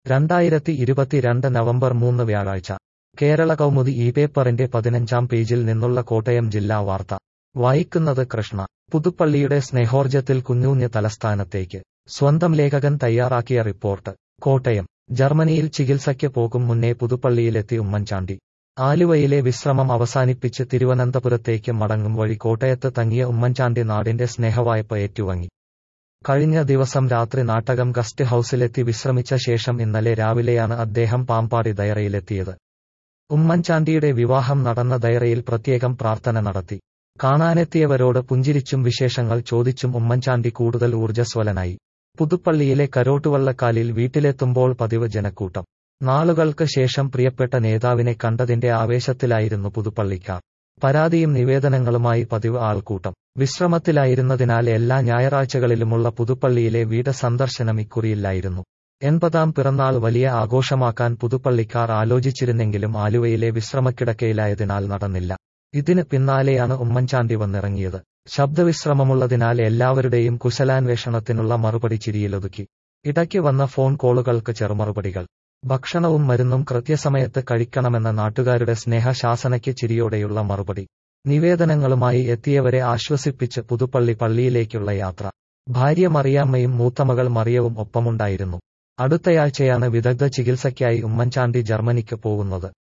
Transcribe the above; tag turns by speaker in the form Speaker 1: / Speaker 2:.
Speaker 1: രണ്ടായിരത്തി ഇരുപത്തിരണ്ട് നവംബർ മൂന്ന് വ്യാഴാഴ്ച കേരള കൗമുദി ഈ പേപ്പറിന്റെ പതിനഞ്ചാം പേജിൽ നിന്നുള്ള കോട്ടയം ജില്ലാ വാർത്ത വായിക്കുന്നത് കൃഷ്ണ പുതുപ്പള്ളിയുടെ സ്നേഹോർജത്തിൽ കുഞ്ഞൂഞ്ഞ് തലസ്ഥാനത്തേക്ക് സ്വന്തം ലേഖകൻ തയ്യാറാക്കിയ റിപ്പോർട്ട് കോട്ടയം ജർമ്മനിയിൽ ചികിത്സയ്ക്ക് പോകും മുന്നേ പുതുപ്പള്ളിയിലെത്തി ഉമ്മൻചാണ്ടി ആലുവയിലെ വിശ്രമം അവസാനിപ്പിച്ച് തിരുവനന്തപുരത്തേക്ക് മടങ്ങും വഴി കോട്ടയത്ത് തങ്ങിയ ഉമ്മൻചാണ്ടി നാടിന്റെ സ്നേഹവായ്പ ഏറ്റുവാങ്ങി കഴിഞ്ഞ ദിവസം രാത്രി നാട്ടകം ഗസ്റ്റ് ഹൌസിലെത്തി വിശ്രമിച്ച ശേഷം ഇന്നലെ രാവിലെയാണ് അദ്ദേഹം പാമ്പാടി ദയറയിലെത്തിയത് ഉമ്മൻചാണ്ടിയുടെ വിവാഹം നടന്ന ദയറയിൽ പ്രത്യേകം പ്രാർത്ഥന നടത്തി കാണാനെത്തിയവരോട് പുഞ്ചിരിച്ചും വിശേഷങ്ങൾ ചോദിച്ചും ഉമ്മൻചാണ്ടി കൂടുതൽ ഊർജ്ജസ്വലനായി പുതുപ്പള്ളിയിലെ കരോട്ടുവള്ളക്കാലിൽ വീട്ടിലെത്തുമ്പോൾ പതിവ് ജനക്കൂട്ടം നാളുകൾക്ക് ശേഷം പ്രിയപ്പെട്ട നേതാവിനെ കണ്ടതിന്റെ ആവേശത്തിലായിരുന്നു പുതുപ്പള്ളിക്കാർ പരാതിയും നിവേദനങ്ങളുമായി പതിവ് ആൾക്കൂട്ടം വിശ്രമത്തിലായിരുന്നതിനാൽ എല്ലാ ഞായറാഴ്ചകളിലുമുള്ള പുതുപ്പള്ളിയിലെ വീട് സന്ദർശനം ഇക്കുറിയില്ലായിരുന്നു എൺപതാം പിറന്നാൾ വലിയ ആഘോഷമാക്കാൻ പുതുപ്പള്ളിക്കാർ ആലോചിച്ചിരുന്നെങ്കിലും ആലുവയിലെ വിശ്രമക്കിടക്കയിലായതിനാൽ നടന്നില്ല ഇതിന് പിന്നാലെയാണ് ഉമ്മൻചാണ്ടി വന്നിറങ്ങിയത് ശബ്ദവിശ്രമമുള്ളതിനാൽ എല്ലാവരുടെയും കുശലാന്വേഷണത്തിനുള്ള മറുപടി ചിരിയിലൊതുക്കി ഇടയ്ക്ക് വന്ന ഫോൺ കോളുകൾക്ക് ചെറുമറുപടികൾ ഭക്ഷണവും മരുന്നും കൃത്യസമയത്ത് കഴിക്കണമെന്ന നാട്ടുകാരുടെ സ്നേഹശാസനയ്ക്ക് ചിരിയോടെയുള്ള മറുപടി നിവേദനങ്ങളുമായി എത്തിയവരെ ആശ്വസിപ്പിച്ച് പുതുപ്പള്ളി പള്ളിയിലേക്കുള്ള യാത്ര ഭാര്യ മറിയാമ്മയും മൂത്തമകൾ മറിയവും ഒപ്പമുണ്ടായിരുന്നു അടുത്തയാഴ്ചയാണ് വിദഗ്ധ ചികിത്സയ്ക്കായി ഉമ്മൻചാണ്ടി ജർമ്മനിക്ക് പോകുന്നത്